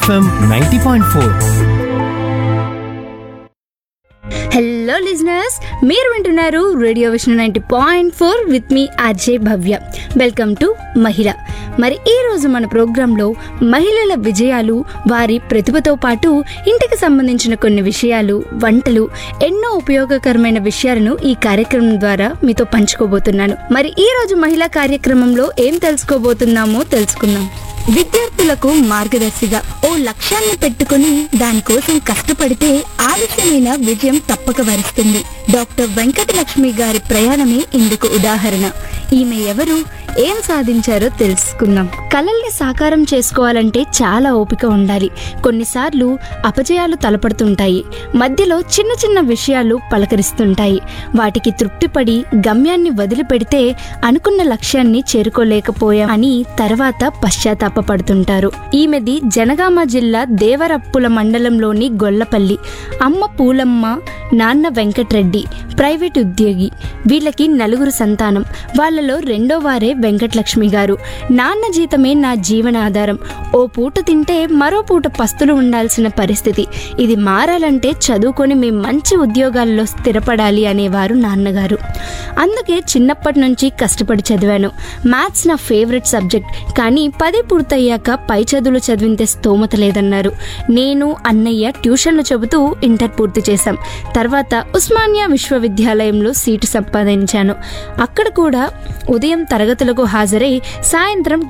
FM ninety point four hello listeners మీరు వింటున్నారు radio Vishnu ninety point four with మీ Ajay Bhavya welcome to మహిళ మరి ఈ రోజు మన ప్రోగ్రాంలో మహిళల విజయాలు వారి ప్రతిభతో పాటు ఇంటికి సంబంధించిన కొన్ని విషయాలు వంటలు ఎన్నో ఉపయోగకరమైన విషయాలను ఈ కార్యక్రమం ద్వారా మీతో పంచుకోబోతున్నాను మరి ఈ రోజు మహిళా కార్యక్రమంలో ఏం తెలుసుకోబోతున్నామో తెలుసుకుందాం విద్యార్థులకు మార్గదర్శిగా ఓ లక్ష్యాన్ని పెట్టుకుని దానికోసం కష్టపడితే ఆలస్యమైన విజయం తప్పక వరిస్తుంది డాక్టర్ వెంకటలక్ష్మి గారి ప్రయాణమే ఇందుకు ఉదాహరణ ఈమె ఎవరు ఏం సాధించారో తెలుసుకుందాం కలల్ని సాకారం చేసుకోవాలంటే చాలా ఓపిక ఉండాలి కొన్నిసార్లు అపజయాలు తలపడుతుంటాయి మధ్యలో చిన్న చిన్న విషయాలు పలకరిస్తుంటాయి వాటికి తృప్తిపడి గమ్యాన్ని వదిలిపెడితే అనుకున్న లక్ష్యాన్ని చేరుకోలేకపోయాం అని తర్వాత పశ్చాత్తాపపడుతుంటారు ఈమెది జనగామ జిల్లా దేవరప్పుల మండలంలోని గొల్లపల్లి అమ్మ పూలమ్మ నాన్న వెంకట్రెడ్డి ప్రైవేట్ ఉద్యోగి వీళ్ళకి నలుగురు సంతానం వాళ్ళలో రెండో వారే వెంకటలక్ష్మి గారు నాన్న జీతమే నా జీవనాధారం ఓ పూట తింటే మరో పూట పస్తులు ఉండాల్సిన పరిస్థితి ఇది మారాలంటే చదువుకొని మేము మంచి ఉద్యోగాల్లో స్థిరపడాలి అనేవారు నాన్నగారు అందుకే చిన్నప్పటి నుంచి కష్టపడి చదివాను మ్యాథ్స్ నా ఫేవరెట్ సబ్జెక్ట్ కానీ పది పూర్తయ్యాక పై చదువులు చదివింతే స్తోమత లేదన్నారు నేను అన్నయ్య ట్యూషన్లు చెబుతూ ఇంటర్ పూర్తి చేశాం తర్వాత ఉస్మానియా విశ్వవిద్యాలయంలో సీటు సంపాదించాను అక్కడ కూడా ఉదయం తరగతులకు హాజరై సాయంత్రం